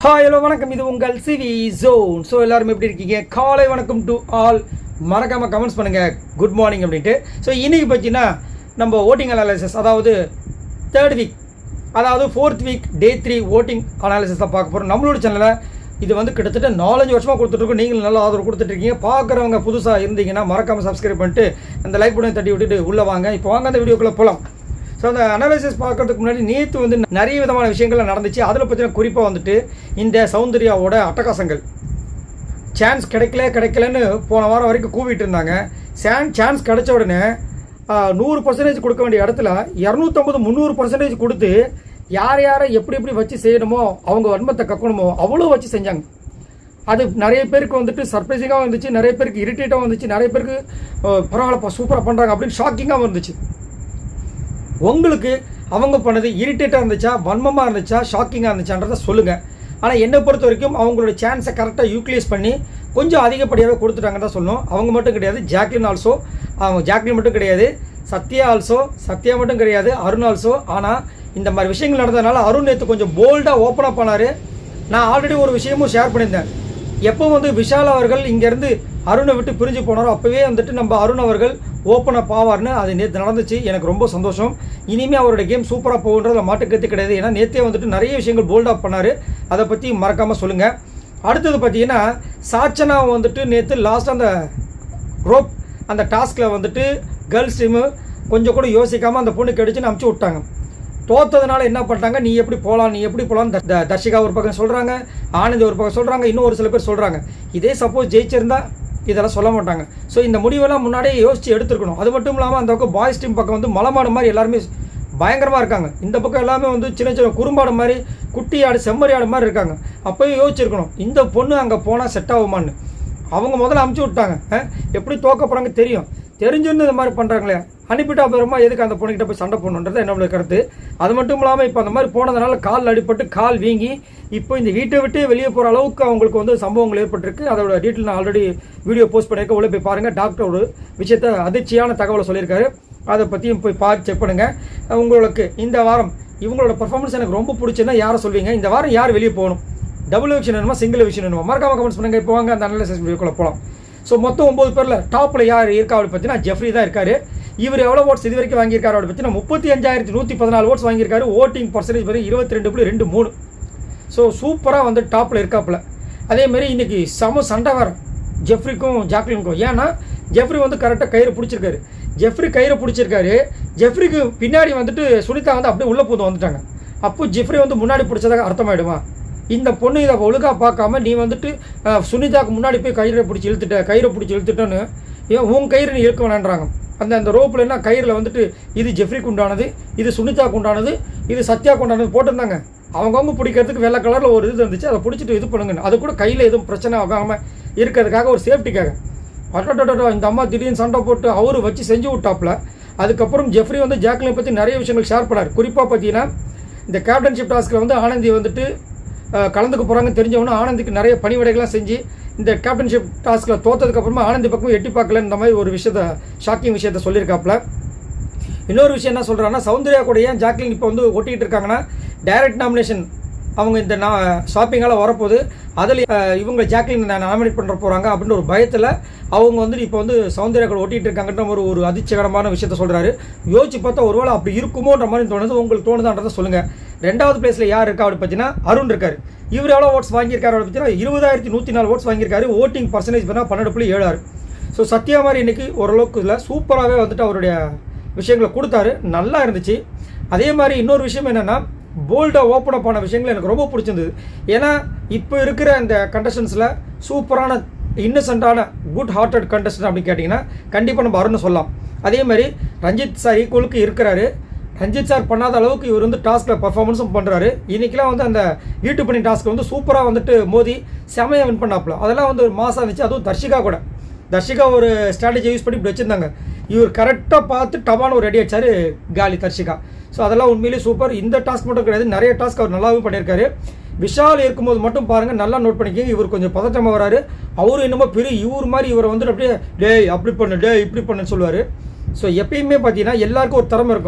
Hi hello வணக்கம் இது உங்கள் சிவி ஜோன் ஸோ எல்லாரும் எப்படி இருக்கீங்க காலை வணக்கம் டு ஆல் மறக்காம கமெண்ட்ஸ் பண்ணுங்க குட் மார்னிங் அப்படின்ட்டு ஸோ இன்னைக்கு பார்த்தீங்கன்னா நம்ம ஓட்டிங் அனாலிசிஸ் அதாவது தேர்ட் வீக் அதாவது fourth week day three voting analysis தான் பார்க்க போகிறோம் நம்மளோட சேனலில் இது வந்து கிட்டத்தட்ட நாலஞ்சு வருஷமாக கொடுத்துட்ருக்கோம் நீங்களும் நல்லா ஆதரவு கொடுத்துட்ருக்கீங்க பார்க்குறவங்க புதுசாக இருந்தீங்கன்னா மறக்காமல் சப்ஸ்கிரைப் பண்ணிட்டு அந்த லைக் பட்டன் தட்டி விட்டுட்டு உள்ளே வாங்க இப்போ வாங்க அந்த வீடியோக்குள்ளே போகலாம் ஸோ அந்த அனாலிசிஸ் பார்க்கறதுக்கு முன்னாடி நேற்று வந்து நிறைய விதமான விஷயங்கள் நடந்துச்சு அதில் பார்த்தீங்கன்னா குறிப்பாக வந்துட்டு இந்த சௌந்தர்யாவோட அட்டகாசங்கள் சான்ஸ் கிடைக்கல கிடைக்கலன்னு போன வாரம் வரைக்கும் கூவிட்டு இருந்தாங்க சான் சான்ஸ் கிடைச்ச உடனே ஆஹ், நூறு பர்சன்டேஜ் கொடுக்க வேண்டிய இடத்துல இரநூத்தம்பது முந்நூறு பர்சன்டேஜ் கொடுத்து யார் யாரை எப்படி எப்படி வச்சு செய்யணுமோ அவங்க வன்மத்தை கக்கணுமோ அவ்வளோ வச்சு செஞ்சாங்க அது நிறைய பேருக்கு வந்துட்டு சர்ப்ரைசிங்காக வந்துச்சு நிறைய பேருக்கு இரிட்டேட்டாக வந்துச்சு நிறைய பேருக்கு ஆஹ், பரவாயில்லப்பா சூப்பராக பண்ணுறாங்க அப்படின்னு ஷாக்கிங்காக இருந்துச்சு உங்களுக்கு அவங்க பண்ணது இரிட்டேட்டாக இருந்துச்சா வன்மமாக இருந்துச்சா ஷாக்கிங்காக இருந்துச்சான்றதை சொல்லுங்கள் ஆனால் என்னை பொறுத்த வரைக்கும் அவங்களோட சான்ஸை கரெக்டாக யூட்டிலைஸ் பண்ணி கொஞ்சம் அதிகப்படியாகவே கொடுத்துட்டாங்கன்னு தான் சொல்லணும் அவங்க மட்டும் கிடையாது ஜாக்லின் ஆல்சோ அவங்க ஜாக்லின் மட்டும் கிடையாது சத்யா ஆல்சோ சத்யா மட்டும் கிடையாது அருண் ஆல்சோ ஆனால் இந்த மாதிரி விஷயங்கள் நடந்ததுனால அருண் நேற்று கொஞ்சம் போல்டாக ஓப்பன் அப் பண்ணார் நான் ஆல்ரெடி ஒரு விஷயமும் ஷேர் பண்ணியிருந்தேன் எப்போ வந்து விஷால் அவர்கள் இங்கேருந்து அருணை விட்டு பிரிஞ்சு போனாரோ அப்போவே வந்துட்டு நம்ம அருண் அவர்கள் ஓப்பன் அப் ஆவார்னு அது நேற்று நடந்துச்சு எனக்கு ரொம்ப சந்தோஷம் இனிமேல் அவரோட கேம் சூப்பராக போகுன்றதுல மாட்டுக்கருத்து கிடையாது ஏன்னா நேற்றே வந்துட்டு நிறைய விஷயங்கள் போல்ட் அப் பண்ணார் அதை பற்றி மறக்காமல் சொல்லுங்கள் அடுத்தது பார்த்தீங்கன்னா சாச்சனா வந்துட்டு நேற்று லாஸ்ட் அந்த ரோப் அந்த டாஸ்கில் வந்துட்டு கேர்ள்ஸ் டீமு கொஞ்சம் கூட யோசிக்காமல் அந்த பொண்ணு கடிச்சுன்னு அமுச்சு விட்டாங்க தோத்ததுனால என்ன பண்ணிட்டாங்க நீ எப்படி போகலாம் நீ எப்படி போகலாம் தர்ஷிகா ஒரு பக்கம் சொல்கிறாங்க ஆனந்த் ஒரு பக்கம் சொல்கிறாங்க இன்னும் ஒரு சில பேர் சொல்கிறாங்க இதே சப்போஸ் ஜெயிச்சிருந்தா இதெல்லாம் சொல்ல மாட்டாங்க ஸோ இந்த முடிவெல்லாம் முன்னாடியே யோசிச்சு எடுத்துருக்கணும் அது மட்டும் இல்லாமல் அந்த பக்கம் பாய்ஸ் டீம் பக்கம் வந்து மலமாடு மாதிரி எல்லாருமே பயங்கரமாக இருக்காங்க இந்த பக்கம் எல்லாமே வந்து சின்ன சின்ன குறும்பாடு மாதிரி குட்டி ஆடு செம்மறி ஆடு மாதிரி இருக்காங்க அப்போயே யோசிச்சிருக்கணும் இந்த பொண்ணு அங்கே போனால் செட் ஆகுமான்னு அவங்க முதல்ல அமுச்சு விட்டாங்க அஹ், எப்படி தோக்க போகிறாங்க தெரியும் தெரிஞ்சுன்னு இந்த மாதிரி பண்ணுறாங்களே அனுப்பிட்டு அப்புறமா எதுக்கு அந்த பொண்ணுகிட்ட போய் சண்டை போடணுன்றது என்னோட கருத்து அது மட்டும் இல்லாமல் இப்போ அந்த மாதிரி போனதுனால கால் அடிபட்டு கால் வீங்கி இப்போ இந்த வீட்டை விட்டு வெளியே போகிற அளவுக்கு அவங்களுக்கு வந்து சம்பவங்கள் ஏற்பட்டிருக்கு அதோட டீட்டெயில் நான் ஆல்ரெடி வீடியோ போஸ்ட் பண்ணியிருக்கேன் உள்ள போய் பாருங்கள் டாக்டர் ஒரு விஷயத்த அதிர்ச்சியான தகவலை சொல்லியிருக்காரு அதை பற்றியும் போய் பார்த்து செக் பண்ணுங்கள் உங்களுக்கு இந்த வாரம் இவங்களோட பர்ஃபார்மன்ஸ் எனக்கு ரொம்ப பிடிச்சுன்னா யாரை சொல்வீங்க இந்த வாரம் யார் வெளியே போகணும் டபுள் விஷயம் வேணுமா சிங்கிள் விஷயம் வேணுமா மறக்காம கமெண்ட்ஸ் பண்ணுங்க இப்போ வாங்க அந்த அனாலிசிஸ் வீடியோக்குள்ள போகலாம் ஸோ மொத்தம் ஒம்பது பேரில் டாப்பில் யார் இருக்கா அவரை பார்த்தீங்கன்னா ஜெஃப்ரி தான் இருக்காரு இவர் எவ்வளோ ஓட்ஸ் இது வரைக்கும் வாங்கியிருக்காரு அவரை பார்த்தீங்கன்னா முப்பத்தி அஞ்சாயிரத்தி நூற்றி பதினாலு ஓட்ஸ் வாங்கியிருக்காரு ஓட்டிங் பர்சன்டேஜ் வரை இருபத்தி ரெண்டு புள்ளி ரெண்டு மூணு ஸோ சூப்பராக வந்து டாப்பில் இருக்காப்புல அதேமாரி இன்னைக்கு செம சண்டை வேறு ஜெஃப்ரிக்கும் ஜாக்லினுக்கும் ஏன்னா ஜெஃப்ரி வந்து கரெக்டாக கயிறு பிடிச்சிருக்காரு ஜெஃப்ரி கயிறை பிடிச்சிருக்காரு ஜெஃப்ரிக்கு பின்னாடி வந்துட்டு சுனிதா வந்து அப்படியே உள்ளே பூந்து வந்துட்டாங்க அப்போ ஜெஃப்ரி வந்து முன்னாடி பிடிச்சதாக அர்த்தமாயிடுமா இந்த பொண்ணு இதை ஒழுங்கா பார்க்காம நீ வந்துட்டு அஹ், சுனிதாக்கு முன்னாடி போய் கயிறை பிடிச்சி இழுத்துட்ட கயிறை பிடிச்சி இழுத்துட்டேன்னு ஏன் உன் கயிறு நீ இழுக்க வேணான்றாங்க அந்த அந்த ரோப்பில் என்ன கயிறில் வந்துட்டு இது ஜெஃப்ரிக்கு உண்டானது இது சுனிதாக்கு உண்டானது இது சத்யாக்கு உண்டானது போட்டிருந்தாங்க அவங்கவுங்க பிடிக்கிறதுக்கு வெள்ளை கலரில் ஒரு இது இருந்துச்சு அதை பிடிச்சிட்டு இது பண்ணுங்க அது கூட கையில் எதுவும் பிரச்சனை ஆகாமல் இருக்கிறதுக்காக ஒரு சேஃப்டிக்காக அட்டோட்டோ இந்த அம்மா திடீர்னு சண்டை போட்டு அவரு வச்சு செஞ்சு விட்டாப்புல அதுக்கப்புறம் ஜெஃப்ரி வந்து ஜாக்லினை பற்றி நிறைய விஷயங்கள் ஷேர் பண்ணார் குறிப்பாக பார்த்தீங்கன்னா இந்த கேப்டன்ஷிப் டாஸ்கில் வந்து ஆனந்தி வந்துட்டு அஹ், கலந்துக்க போகிறாங்கன்னு தெரிஞ்சவொன்னே ஆனந்திக்கு நிறைய பணிவிடைகள்லாம் செஞ்சு இந்த கேப்டன்ஷிப் டாஸ்கில் தோத்ததுக்கு அப்புறமா ஆனந்தி பக்கம் எட்டி பார்க்கல இந்த மாதிரி ஒரு விஷயத்த ஷாக்கிங் விஷயத்த சொல்லியிருக்காப்புல இன்னொரு விஷயம் என்ன சொல்கிறாங்கன்னா சௌந்தர்யா கூட ஏன் ஜாக்லின் இப்போ வந்து ஒட்டிக்கிட்டு இருக்காங்கன்னா டைரக்ட் நாமினேஷன் அவங்க இந்த நான் ஷாப்பிங்கால் வரப்போகுது அதில் இவங்க ஜாக்லின் நாமினேட் பண்ணுற போகிறாங்க அப்படின்ற ஒரு பயத்தில் அவங்க வந்து இப்போ வந்து சௌந்தர்யா கூட ஒட்டிகிட்டு இருக்காங்கன்ற ஒரு ஒரு அதிர்ச்சிகரமான விஷயத்த சொல்கிறாரு யோசிச்சு பார்த்தா ஒருவேளை அப்படி இருக்குமோன்ற மாதிரி தோணுது உங்களுக்கு தோணுதான்றதை சொல்லுங்கள் ரெண்டாவது பிளேஸில் யார் இருக்கா அப்படி பார்த்தீங்கன்னா அருண் இருக்கார் இவர் எவ்வளோ ஓட்ஸ் வாங்கியிருக்காரு அப்படி பார்த்தீங்கன்னா இருபதாயிரத்தி நூற்றி நாலு ஓட்ஸ் வாங்கியிருக்காரு ஓட்டிங் பர்சன்டேஜ் பார்த்தீங்கன்னா பன்னெண்டு புள்ளி ஏழு ஆறு ஸோ சத்யா மாதிரி இன்னைக்கு ஓரளவுக்கு இல்லை சூப்பராகவே வந்துட்டு அவருடைய விஷயங்களை கொடுத்தாரு நல்லா இருந்துச்சு அதே மாதிரி இன்னொரு விஷயம் என்னென்னா போல்டாக ஓப்பன் அப் ஆன விஷயங்கள் எனக்கு ரொம்ப பிடிச்சிருந்தது ஏன்னா இப்போ இருக்கிற இந்த கண்டஸ்டன்ஸில் சூப்பரான இன்னசென்ட்டான குட் ஹார்ட்டட் கண்டஸ்டன்ட் அப்படின்னு கேட்டிங்கன்னா கண்டிப்பாக நம்ம அருண் சொல்லலாம் அதே மாதிரி ரஞ்சித் சார் ஈக்குவலுக்கு இருக்கிறாரு ரஞ்சித் சார் பண்ணாத அளவுக்கு இவர் வந்து டாஸ்கில் பர்ஃபார்மன்ஸும் பண்ணுறாரு இன்றைக்கெலாம் வந்து அந்த வீட்டு பணி டாஸ்க் வந்து சூப்பராக வந்துட்டு மோதி செமையாக வின் பண்ணாப்புல அதெல்லாம் வந்து ஒரு மாதம் இருந்துச்சு அதுவும் தர்ஷிகா கூட தர்ஷிகா ஒரு ஸ்ட்ராட்டஜி யூஸ் பண்ணி இப்படி வச்சுருந்தாங்க இவர் கரெக்டாக பார்த்து டபான்னு ஒரு ரெடி அடிச்சாரு காலி தர்ஷிகா ஸோ அதெல்லாம் உண்மையிலேயே சூப்பர் இந்த டாஸ்க் மட்டும் கிடையாது நிறைய டாஸ்க் அவர் நல்லாவே பண்ணியிருக்காரு விஷால் இருக்கும்போது மட்டும் பாருங்கள் நல்லா நோட் பண்ணிக்கங்க இவர் கொஞ்சம் பதட்டமாக வராரு அவரும் என்னமோ பெரிய இவர் மாதிரி இவரை வந்துட்டு அப்படியே டேய் அப்படி பண்ணு டேய் இப்படி பண்ணுன்னு சொல்லுவார் ஸோ எப்பயுமே பார்த்தீங்கன்னா எல்லாருக்கும் ஒரு திறமை இருக்கும்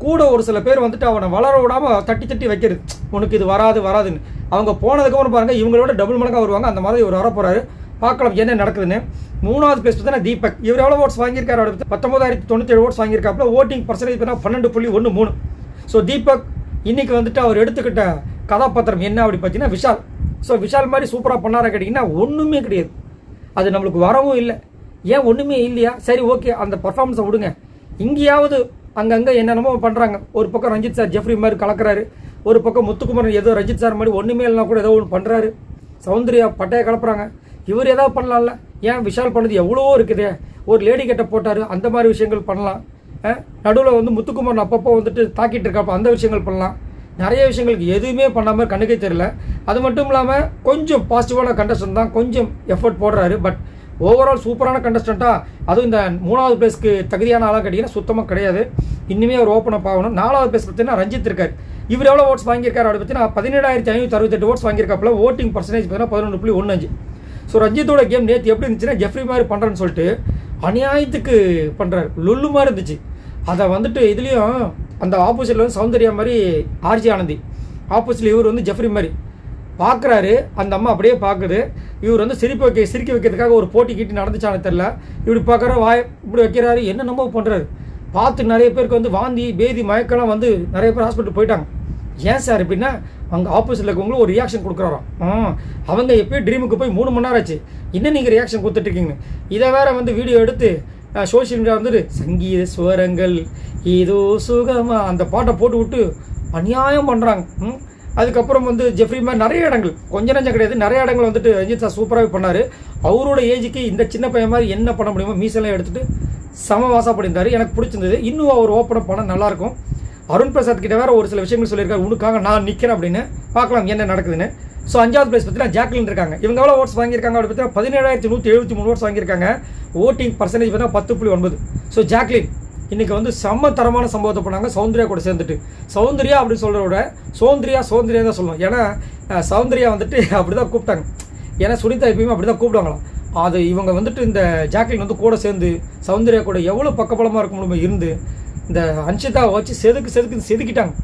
கூட ஒரு சில பேர் வந்துட்டு அவனை வளர விடாமல் தட்டி தட்டி வைக்கிறது உனக்கு இது வராது வராதுன்னு அவங்க போனதுக்கப்புறம் பாருங்கள் இவங்களோட டபுள் மடங்காக வருவாங்க அந்த மாதிரி இவர் வரப்போறாரு பார்க்கலாம் என்ன நடக்குதுன்னு மூணாவது பிளேஸ் பார்த்தீங்கன்னா தீபக் இவர் எவ்வளோ ஓட்ஸ் வாங்கியிருக்காரு அவரு பத்தொன்பதாயிரத்தி தொண்ணூற்றி ஏழு ஓட்ஸ் வாங்கியிருக்காப்புல ஓட்டிங் பர்சன்டேஜ் பார்த்தா பன்னெண்டு புள்ளி ஒன்று மூணு ஸோ தீபக் இன்னைக்கு வந்துட்டு அவர் எடுத்துக்கிட்ட கதாபாத்திரம் என்ன அப்படி பார்த்தீங்கன்னா விஷால் ஸோ விஷால் மாதிரி சூப்பராக பண்ணாரா கேட்டிங்கன்னா ஒன்றுமே கிடையாது அது நம்மளுக்கு வரவும் இல்லை ஏன் ஒன்றுமே இல்லையா சரி ஓகே அந்த பர்ஃபார்மன்ஸை விடுங்க இங்கேயாவது அங்கங்கே என்னென்னமோ பண்ணுறாங்க ஒரு பக்கம் ரஞ்சித் சார் ஜெஃப்ரி மாதிரி கலக்குறாரு ஒரு பக்கம் முத்துக்குமரன் ஏதோ ரஞ்சித் சார் மாதிரி ஒன்றுமே இல்லைனா கூட ஏதோ ஒன்று பண்ணுறாரு சௌந்தர்யா பட்டையை கலப்புறாங்க இவர் ஏதாவது பண்ணலாம்ல ஏன் விஷால் பண்ணது எவ்வளவோ இருக்குதே ஒரு லேடி கட்ட போட்டார் அந்த மாதிரி விஷயங்கள் பண்ணலாம் நடுவில் வந்து முத்துக்குமரன் அப்பப்போ வந்துட்டு தாக்கிட்டு இருக்கப்ப அந்த விஷயங்கள் பண்ணலாம் நிறைய விஷயங்களுக்கு எதுவுமே பண்ணாமல் கண்ணுக்கே தெரியல அது மட்டும் இல்லாமல் கொஞ்சம் பாசிட்டிவான கண்டஸ்டன்ட் தான் கொஞ்சம் எஃபர்ட் போடுறாரு பட் ஓவரால் சூப்பரான கண்டஸ்டண்ட்டாக அதுவும் இந்த மூணாவது பிளேஸ்க்கு தகுதியான ஆளாக கேட்டிங்கன்னா சுத்தமாக கிடையாது இன்னுமே அவர் ஓப்பன் அப் ஆகணும் நாலாவது பிளேஸ் பார்த்தீங்கன்னா ரஞ்சித் இருக்கார் இவர் எவ்வளோ ஓட்ஸ் வாங்கியிருக்காரு அப்படி பார்த்தீங்கன்னா பதினேழாயிரத்தி ஐநூற்றி அறுபத்தெட்டு ஓட்ஸ் வாங்கியிருக்காப்புல ஓட்டிங் பர்சன்டேஜ் பார்த்தீங்கன்னா பதினொன்று புள்ளி ஒன்று அஞ்சு ஸோ ரஞ்சித்தோட கேம் நேற்று எப்படி இருந்துச்சுன்னா ஜெஃப்ரி மாதிரி பண்ணுறேன்னு சொல்லிட்டு அநியாயத்துக்கு பண்ணுறாரு லுல்லு மாதிரி இருந்துச்சு அதை வந்துட்டு இதுலேயும் அந்த ஆப்போசிட்டில் வந்து சௌந்தர்யா மாதிரி ஆர்ஜி ஆனந்தி ஆப்போசிட்டில் இவர் வந்து ஜெஃப்ரி மாதிரி பார்க்குறாரு அந்த அம்மா அப்படியே பார்க்குது இவர் வந்து சிரிப்பு வைக்க சிரிக்க வைக்கிறதுக்காக ஒரு போட்டி கீட்டி நடந்துச்சானு தெரில இப்படி பார்க்குற வாய் இப்படி வைக்கிறாரு என்ன நம்ம பண்ணுறாரு பார்த்து நிறைய பேருக்கு வந்து வாந்தி பேதி மயக்கெல்லாம் வந்து நிறைய பேர் ஹாஸ்பிட்டல் போயிட்டாங்க ஏன் சார் எப்படின்னா அங்கே ஆப்போசிட்டில் இருக்கவங்களும் ஒரு ரியாக்ஷன் கொடுக்குறாராம் ஆ அவங்க எப்பயும் ட்ரீமுக்கு போய் மூணு மணி நேரம் ஆச்சு இன்னும் நீங்கள் ரியாக்ஷன் கொடுத்துட்ருக்கீங்க இதை வேற வந்து வீடியோ எடுத்து சோஷியல் மீடியா வந்துட்டு சங்கீத ஸ்வரங்கள் ஏதோ சுகமா அந்த பாட்டை போட்டு விட்டு அநியாயம் பண்ணுறாங்க ம் அதுக்கப்புறம் வந்து ஜெஃப்ரி மாதிரி நிறைய இடங்கள் கொஞ்ச நஞ்சம் கிடையாது நிறைய இடங்கள் வந்துட்டு ரஞ்சித் சார் சூப்பராகவே பண்ணார் அவரோட ஏஜுக்கு இந்த சின்ன பையன் மாதிரி என்ன பண்ண முடியுமோ மீசெல்லாம் எடுத்துட்டு சம வாசா பண்ணியிருந்தாரு எனக்கு பிடிச்சிருந்தது இன்னும் அவர் ஓப்பன் பண்ண நல்லாயிருக்கும் அருண் பிரசாத் கிட்ட வேற ஒரு சில விஷயங்கள் சொல்லியிருக்காரு உனக்காக நான் நிற்கிறேன் அப்படின்னு பார்க்கலாம் என்ன நடக்குதுன்னு ஸோ அஞ்சாவது பிளேஸ் பார்த்தீங்கன்னா ஜாக்லின் இருக்காங்க இவங்க எவ்வளோ ஓட்ஸ் வாங்கியிருக்காங்க அப்படி பார்த்தீங்கன்னா பதினேழாயிரத்தி நூற்றி எழுபத்தி மூணு ஓட்ஸ் வாங்கியிருக்காங்க ஓட்டிங் பர்சன்டேஜ் பார்த்தீங்கன்னா பத்து புள்ளி ஒன்பது ஸோ ஜாக்லின் இன்னைக்கு வந்து செம்ம தரமான சம்பவத்தை பண்ணாங்க சௌந்தர்யா கூட சேர்ந்துட்டு சௌந்தர்யா அப்படின்னு சொல்கிறத விட சௌந்தர்யா சௌந்தர்யா தான் சொல்லணும் ஏன்னா அஹ், சௌந்தர்யா வந்துட்டு அப்படி தான் கூப்பிட்டாங்க ஏன்னா சுனிதா எப்பயுமே அப்படி தான் கூப்பிடுவாங்களாம் அது இவங்க வந்துட்டு இந்த ஜாக்லின் வந்து கூட சேர்ந்து சௌந்தர்யா கூட எவ்வளோ பக்கபலமாக இருக்க முடியுமோ இருந்து இந்த அன்ஷிதாவை வச்சு செதுக்கு செதுக்கு செதுக்கிட்டாங்க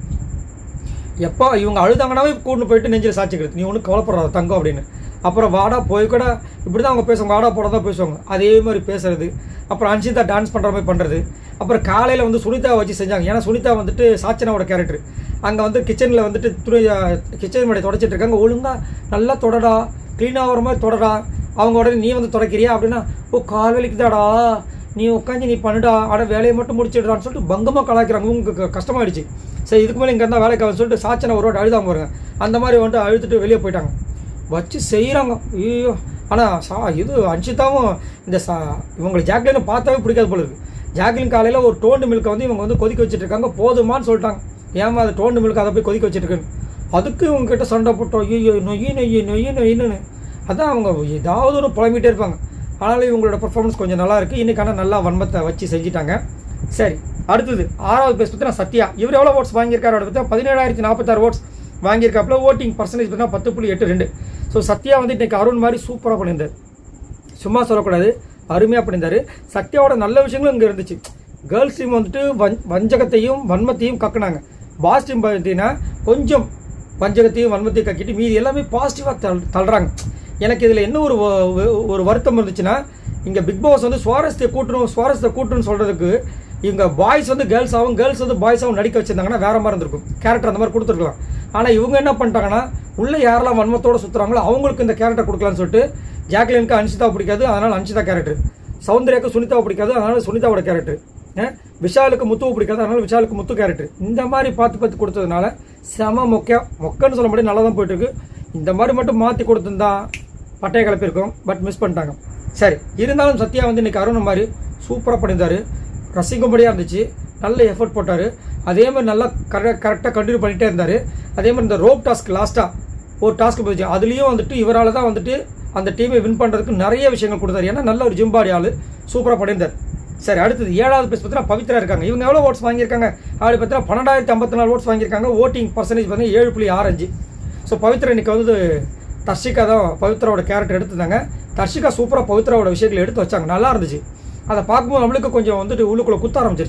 எப்போ இவங்க அழுதாங்கனாவே கூட்டு போயிட்டு நெஞ்சில் சாட்சிக்கிறது நீ ஒன்றும் கவலைப்படுறாத தங்கம் அப்படின்னு அப்புறம் வாடா போய் கூட இப்படி தான் அவங்க பேசுவாங்க வாடா போட தான் பேசுவாங்க அதே மாதிரி பேசுறது அப்புறம் அன்ஷிதா டான்ஸ் பண்ணுற மாதிரி பண்ணுறது அப்புறம் காலையில் வந்து சுனிதாவை வச்சு செஞ்சாங்க ஏன்னா சுனிதா வந்துட்டு சாச்சனாவோட கேரக்டர் அங்கே வந்து கிச்சனில் வந்துட்டு துணி கிச்சன் மடை தொடச்சிட்டு இருக்காங்க ஒழுங்கா நல்லா தொடடா க்ளீன் ஆகிற மாதிரி தொடடா அவங்க உடனே நீ வந்து தொடக்கிறியா அப்படின்னா ஓ கால் வலிக்குதாடா நீ உட்காந்து நீ பண்ணுடா அட வேலையை மட்டும் முடிச்சிடுறான்னு சொல்லிட்டு பங்கமாக கலாய்க்கிறாங்க உங்களுக்கு கஷ்டமாயிடுச்சு சரி இதுக்கு மேலே இங்கே இருந்தால் வேலைக்கு ஆகும்னு சொல்லிட்டு சாச்சனை ஒரு வாட்டி அழுதாங்க பாருங்க அந்த மாதிரி வந்துட்டு அழுத்துட்டு வெளியே போயிட்டாங்க வச்சு செய்கிறாங்க ஐயோ ஆனால் சா இது அன்ஷிதாவும் இந்த சா இவங்களை ஜாக்லினை பார்த்தாவே பிடிக்காது போல இருக்கு ஜாக்லின் காலையில் ஒரு டோண்டு மில்கை வந்து இவங்க வந்து கொதிக்க வச்சுட்டு இருக்காங்க போதுமான்னு சொல்லிட்டாங்க ஏமா அது டோண்டு மில்க் அதை போய் கொதிக்க வச்சுட்டு இருக்குன்னு அதுக்கு இவங்க கிட்ட சண்டை போட்டோம் ஐயோ நொய்யி நொய்யி நொய்யி நொய்யின்னு அதான் அவங்க ஏதாவது ஒரு புலம்பிகிட்டே இருப்பாங்க ஆனாலும் இவங்களோட பெர்ஃபார்மன்ஸ் கொஞ்சம் நல்லா இருக்குது இன்னைக்கான நல்லா வன்மத்தை வச்சு செஞ்சுட்டாங்க சரி அடுத்தது ஆறாவது பேஸ் பார்த்தீங்கன்னா சத்யா இவர் எவ்வளோ ஓட்ஸ் வாங்கியிருக்காரு அப்படி பார்த்தா பதினேழாயிரத்தி நாற்பத்தாறு ஓட்ஸ் வாங்கியிருக்காப்புல ஓட்டிங் பர்சன்டேஜ் பார்த்தீங்கன்னா பத்து புள்ளி எட்டு ரெண்டு ஸோ சத்யா வந்து இன்னைக்கு அருண் மாதிரி சூப்பராக பண்ணியிருந்தார் சும்மா சொல்லக்கூடாது அருமையாக பண்ணியிருந்தாரு சத்யாவோட நல்ல விஷயங்களும் இங்கே இருந்துச்சு கேர்ள்ஸ் டீம் வந்துட்டு வஞ் வஞ்சகத்தையும் வன்மத்தையும் கக்குனாங்க பாஸ் டீம் பார்த்தீங்கன்னா கொஞ்சம் வஞ்சகத்தையும் வன்மத்தையும் கக்கிட்டு மீதி எல்லாமே பாசிட்டிவாக தள் தள்ளுறாங்க எனக்கு இதில் என்ன ஒரு வ- வ- ஒரு வருத்தம் இருந்துச்சுன்னா இங்கே பிக் பாஸ் வந்து சுவாரஸ்யத்தை கூட்டணும் சுவாரஸ்யத்தை கூட்டணும்னு சொல்கிறதுக்கு இவங்க பாய்ஸ் வந்து கேர்ள்ஸ் ஆகும் கேர்ள்ஸ் வந்து பாய்ஸ் ஆகும் நடிக்க வச்சிருந்தாங்கன்னா வேற மாதிரி இருந்திருக்கும் கேரக்டர் அந்த மாதிரி கொடுத்துருக்கலாம் ஆனால் இவங்க என்ன பண்ணிட்டாங்கன்னா உள்ளே யாரெல்லாம் வன்மத்தோட சுற்றுறாங்களோ அவங்களுக்கு இந்த கேரக்டர் கொடுக்கலான்னு சொல்லிட்டு ஜாக்லினுக்கு அன்ஷிதா பிடிக்காது அதனால் அன்ஷிதா கேரக்டர் சௌந்தர்யாக்கு சுனிதாவை பிடிக்காது அதனால சுனிதாவோட கேரக்டர் விஷாலுக்கு முத்துவை பிடிக்காது அதனால விஷாலுக்கு முத்து கேரக்டர் இந்த மாதிரி பார்த்து பார்த்து கொடுத்ததுனால செம மொக்க மொக்கன்னு சொல்ல முடியாது நல்லா தான் போயிட்டு இருக்கு இந்த மாதிரி மட்டும் மாற்றி கொடுத்துருந்தா பட்டைய கிளப்பியிருக்கோம் பட் மிஸ் பண்ணிட்டாங்க சரி இருந்தாலும் சத்யா வந்து இன்னைக்கு அருண் மாதிரி சூப்பராக பண்ணியிருந்தாரு ரசிக்கும்படியாக இருந்துச்சு நல்ல எஃபர்ட் போட்டார் அதே மாதிரி நல்லா கரெக்ட் கரெக்டாக கண்டினியூ பண்ணிகிட்டே இருந்தார் அதே மாதிரி இந்த ரோப் டாஸ்க் லாஸ்ட்டாக ஒரு டாஸ்க் போச்சு அதுலேயும் வந்துட்டு இவரால் தான் வந்துட்டு அந்த டீமை வின் பண்ணுறதுக்கு நிறைய விஷயங்கள் கொடுத்தாரு ஏன்னா நல்ல ஒரு ஜிம்பாடி ஆள் சூப்பராக பண்ணியிருந்தார் சரி அடுத்தது ஏழாவது பேஸ் பார்த்தீங்கன்னா பவித்ரா இருக்காங்க இவங்க எவ்வளோ ஓட்ஸ் வாங்கியிருக்காங்க அப்படி பார்த்தீங்கன்னா பன்னெண்டாயிரத்தி ஐம்பத்தி நாலு ஓட்ஸ் வாங்கியிருக்காங்க ஓட்டிங் பர்சன்டேஜ் பார்த்தீங்கன்னா ஏழு புள்ளி ஆறு அஞ்சு ஸோ பவித்ரா இன்னைக்கு வந்து தர்ஷிகா தான் பவித்ராவோட கேரக்டர் எடுத்திருந்தாங்க தர்ஷிகா சூப்பராக பவித்ராவோட விஷயங்களை எடுத்து வச்சாங்க நல்லா இருந்துச்சு அதை பார்க்கும்போது நம்மளுக்கு கொஞ்சம் வந்துட்டு உள்ளுக்குள்ளே குத்த ஆரம்பிச்சிருச்சு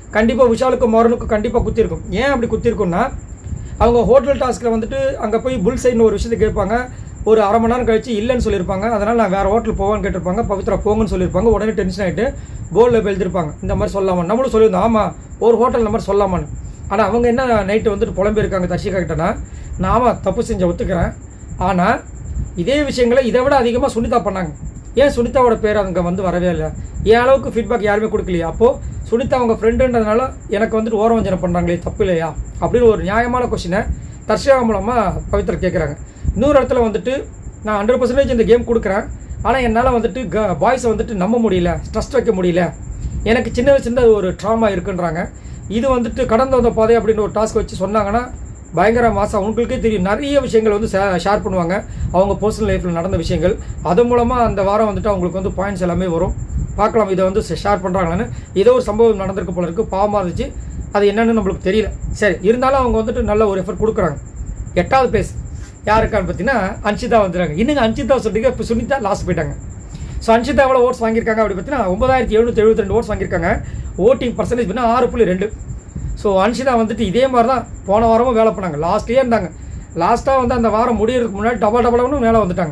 கண்டிப்பாக விஷாலுக்கும் மோரனுக்கும் கண்டிப்பாக குத்திருக்கும் ஏன் அப்படி குத்திருக்கும்னா அவங்க ஹோட்டல் டாஸ்கில் வந்துட்டு அங்கே போய் புல் சைடுன்னு ஒரு விஷயத்தை கேட்பாங்க ஒரு அரை மணி நேரம் கழிச்சு இல்லைன்னு சொல்லியிருப்பாங்க அதனால் நான் வேறு ஹோட்டல் போவேன்னு கேட்டிருப்பாங்க பவித்ரா போங்கன்னு சொல்லியிருப்பாங்க உடனே டென்ஷன் ஆகிட்டு போர்டில் எழுதிருப்பாங்க இந்த மாதிரி சொல்லாமா நம்மளும் சொல்லியிருந்தோம் ஆமாம் ஒரு ஹோட்டல் இந்த மாதிரி சொல்லாமான்னு ஆனால் அவங்க என்ன நைட்டு வந்துட்டு புலம்பியிருக்காங்க தர்ஷிகா கிட்டனா நாம தப்பு செஞ்ச ஒத்துக்கிறேன் ஆனால் இதே விஷயங்களை இதை விட அதிகமாக சுனிதா பண்ணாங்க ஏன் சுனிதாவோட பேர் அங்கே வந்து வரவே இல்லை என் அளவுக்கு ஃபீட்பேக் யாருமே கொடுக்கலையா அப்போது சுனிதா அவங்க ஃப்ரெண்டுன்றதுனால எனக்கு வந்துட்டு ஓரவஞ்சனை பண்ணுறாங்களே தப்பு இல்லையா அப்படின்னு ஒரு நியாயமான கொஷினை தர்ஷிகா மூலமாக பவித்ரா கேட்குறாங்க இன்னொரு இடத்துல வந்துட்டு நான் ஹண்ட்ரட் பர்சன்டேஜ் இந்த கேம் கொடுக்குறேன் ஆனால் என்னால் வந்துட்டு க பாய்ஸை வந்துட்டு நம்ப முடியல ட்ரஸ்ட் வைக்க முடியல எனக்கு சின்ன வயசுலேருந்து அது ஒரு ட்ராமா இருக்குன்றாங்க இது வந்துட்டு கடந்து வந்த பாதை அப்படின்னு ஒரு டாஸ்க் வச்சு சொன்னாங்கன்னா பயங்கர மாசம் உங்களுக்கே தெரியும் நிறைய விஷயங்கள் வந்து ஷேர் பண்ணுவாங்க அவங்க பர்சனல் லைஃப்பில் நடந்த விஷயங்கள் அது மூலமாக அந்த வாரம் வந்துட்டு அவங்களுக்கு வந்து பாயிண்ட்ஸ் எல்லாமே வரும் பார்க்கலாம் இதை வந்து ஷேர் பண்ணுறாங்களான்னு ஏதோ ஒரு சம்பவம் நடந்திருக்கு போல இருக்குது பாவமாக இருந்துச்சு அது என்னன்னு நம்மளுக்கு தெரியல சரி இருந்தாலும் அவங்க வந்துட்டு நல்ல ஒரு எஃபர்ட் கொடுக்குறாங்க எட்டாவது பேஸ் யாருக்கான்னு பார்த்தீங்கன்னா அன்ஷிதா வந்துடுறாங்க இன்னும் அன்ஷிதா சொல்லிட்டு இப்போ சுனிதா லாஸ்ட் போயிட்டாங்க ஸோ அன்ஷிதா எவ்வளோ ஓட்ஸ் வாங்கியிருக்காங்க அப்படி பார்த்தீங்கன்னா ஒன்பதாயிரத்தி எழுநூற்றி எழுபத்தி ரெண்டு ஓட்ஸ் வாங்கியிருக்காங்க ஓட்டிங் பர்சன்டேஜ் பார்த்தீங்கன்னா ஆறு புள்ளி ரெண்டு ஸோ அன்ஷிதா வந்துட்டு இதே மாதிரி தான் போன வாரமும் வேலை பண்ணாங்க லாஸ்ட்லேயே இருந்தாங்க லாஸ்ட்டாக வந்து அந்த வாரம் முடியறதுக்கு முன்னாடி டபுள் டபுள்னு மேலே வந்துட்டாங்க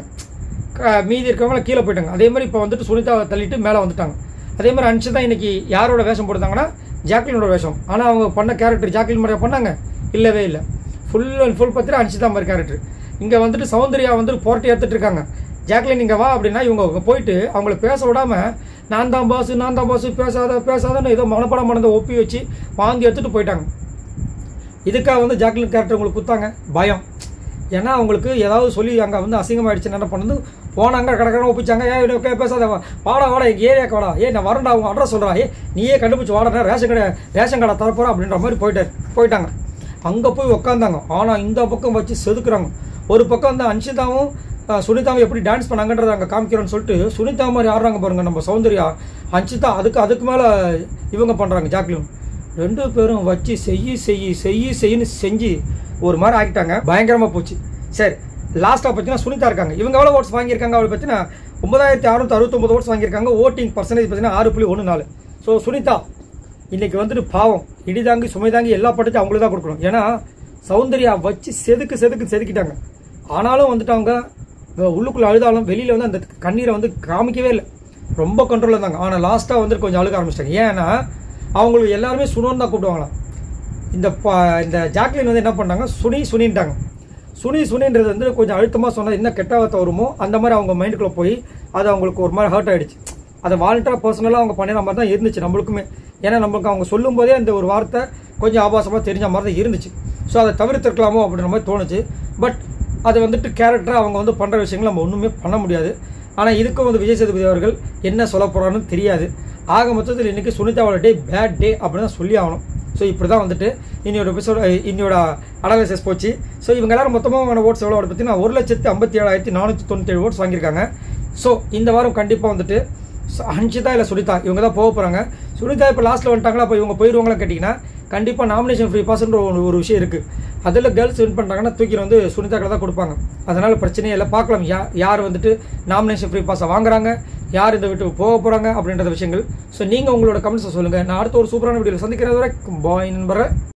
க- மீதி இருக்கவங்கள கீழே போயிட்டாங்க அதே மாதிரி இப்போ வந்துட்டு சுனிதாவை தள்ளிட்டு மேலே வந்துட்டாங்க அதே மாதிரி அன்ஷிதா இன்னைக்கு யாரோட வேஷம் போட்டுருந்தாங்கன்னா ஜாக்லினோட வேஷம் ஆனால் அவங்க பண்ண கேரக்டர் ஜாக்லின் மாதிரியா பண்ணாங்க இல்லவே இல்லை ஃபுல் அண்ட் ஃபுல் பத்திரம் அன்ஷிதா மாதிரி கேரக்டர் இங்கே வந்துட்டு சௌந்தர்யா வந்துட்டு போராட்டி ஏற்றுட்டு இருக்காங்க ஜாக்லின் இங்கே வா அப்படின்னா இவங்க அங்க போயிட்டு அவங்கள பேச விடாம நான் தான் பாஸ் நான் தான் பாஸ் பேசாத பேசாதன்னு ஏதோ மனப்படம் மனதை ஒப்பி வச்சு வாந்தி எடுத்துட்டு போயிட்டாங்க இதுக்காக வந்து ஜாக்லின் கேரக்டர் உங்களுக்கு குத்தாங்க பயம் ஏன்னா அவங்களுக்கு ஏதாவது சொல்லி அங்கே வந்து அசிங்கமாயிடுச்சுன்னு என்ன பண்ணது போனாங்க கடற்கரை ஒப்பிச்சாங்க ஏன் இவனை கே- பேசாத வா. வாடா வாடா எங்கள் ஏரியாக்கு வாடா ஏ நான் வரேன்டா அவங்க அட்ரஸ் சொல்கிறா ஏ நீயே கண்டுபிடிச்சு வாடா ரேஷன் கடை ரேஷன் கடை தரப்போகிறோம் அப்படின்ற மாதிரி போயிட்டார் போயிட்டாங்க அங்கே போய் உக்காந்தாங்க ஆனால் இந்த பக்கம் வச்சு செதுக்குறாங்க ஒரு பக்கம் வந்து அன்ஷிதாவும் அஹ், சுனிதாவும் எப்படி டான்ஸ் பண்ணாங்கன்றதை அங்கே காமிக்கிறோன்னு சொல்லிட்டு சுனிதா மாதிரி ஆடுறாங்க பாருங்க நம்ம சௌந்தர்யா அன்ஷிதா அதுக்கு அதுக்கு மேலே இவங்க பண்ணுறாங்க ஜாக்லின் ரெண்டு பேரும் வச்சு செய்யி செய்யி செய்யி செய்யின்னு செஞ்சு ஒரு மாதிரி ஆக்கிட்டாங்க பயங்கரமாக போச்சு சரி லாஸ்ட்டாக பார்த்தீங்கன்னா சுனிதா இருக்காங்க இவங்க எவ்வளோ ஓட்ஸ் வாங்கியிருக்காங்க அவளை பார்த்தீங்கன்னா ஒன்பதாயிரத்தி அறுநூத்தி அறுபத்தொம்பது ஓட்ஸ் வாங்கியிருக்காங்க ஓட்டிங் பர்சன்டேஜ் பார்த்தீங்கன்னா ஆறு புள்ளி ஒன்று நாலு ஸோ சுனிதா இன்னைக்கு வந்துட்டு பாவம் இடிதாங்கி சுமைதாங்கி எல்லா பட்டத்தையும் அவங்களுக்கு தான் கொடுக்கணும் ஏன்னா சௌந்தர்யா வச்சு செதுக்கு செதுக்கு செதுக்கிட்டாங்க ஆனாலும் வந்துட்டு அவங்க உள்ளுக்குள்ள அழுதாலும் வெளியில வந்து அந்த கண்ணீரை வந்து காமிக்கவே இல்லை ரொம்ப கண்ட்ரோலில் இருந்தாங்க ஆனால் லாஸ்ட்டாக வந்துட்டு கொஞ்சம் அழுக ஆரம்பிச்சிட்டாங்க ஏன்னா அவங்களுக்கு எல்லாருமே சுனோன்னு தான் கூப்பிடுவாங்களாம் இந்த ப- இந்த ஜாக்லின் வந்து என்ன பண்ணாங்க சுனி சுனின்ட்டாங்க சுனி சுனின்றது வந்து கொஞ்சம் அழுத்தமாக சொன்னால் என்ன கெட்ட வார்த்தை வருமோ அந்த மாதிரி அவங்க மைண்டுக்குள்ளே போய் அது அவங்களுக்கு ஒரு மாதிரி ஹர்ட் ஆயிடுச்சு அதை வாலண்டராக பர்சனலாக அவங்க பண்ணின மாதிரி தான் இருந்துச்சு நம்மளுக்குமே ஏன்னா நம்மளுக்கு அவங்க சொல்லும்போதே அந்த ஒரு வார்த்தை கொஞ்சம் ஆபாசமாக தெரிஞ்ச மாதிரி தான் இருந்துச்சு ஸோ அதை தவிர்த்திருக்கலாமோ அப்படின்ற மாதிரி தோணுச்சு பட் அது வந்துட்டு கேரக்டராக அவங்க வந்து பண்ணுற விஷயங்கள் நம்ம ஒன்றுமே பண்ண முடியாது ஆனால் இதுக்கும் வந்து விஜய் சேதுபதி அவர்கள் என்ன சொல்ல போகிறான்னு தெரியாது ஆக மொத்தத்தில் இன்றைக்கி சுனிதாவோட டே பேட் டே அப்படின்னு தான் சொல்லி ஆகணும் ஸோ இப்படி தான் வந்துட்டு இன்னையோட எபிசோட இன்னையோட அனாலிசிஸ் போச்சு ஸோ இவங்க எல்லாரும் மொத்தமாக ஓட்ஸ் எவ்வளோ பார்த்தீங்கன்னா ஒரு லட்சத்து ஐம்பத்தி ஏழாயிரத்தி நானூற்றி தொண்ணூற்றி ஏழு ஓட்ஸ் வாங்கியிருக்காங்க ஸோ இந்த வாரம் கண்டிப்பாக வந்துட்டு ச- ஹன்ஷிதா இல்லை சுனிதா இவங்க தான் போக போகிறாங்க சுனிதா இப்போ லாஸ்ட்டில் வந்துட்டாங்களா அப்போ இவங்க போயிடுவாங்களா கேட்டிங்கன்னா கண்டிப்பாக நாமினேஷன் ஃப்ரீ பாஸ்ன்ற ஒரு ஒரு விஷயம் இருக்குது அதில் கேர்ள்ஸ் வின் பண்ணுறாங்கன்னா தூக்கி வந்து சுனிதாக்களை தான் கொடுப்பாங்க அதனால் பிரச்சனையே இல்லை பார்க்கலாம் யா யார் வந்துட்டு நாமினேஷன் ஃப்ரீ பாஸை வாங்குறாங்க யார் இந்த வீட்டுக்கு போக போகிறாங்க அப்படின்ற விஷயங்கள் ஸோ நீங்கள் உங்களோட கமெண்ட்ஸை சொல்லுங்கள் நான் அடுத்த ஒரு சூப்பரான வீடியோவில் சந்திக்கிறது வரை பாய் நண்பரை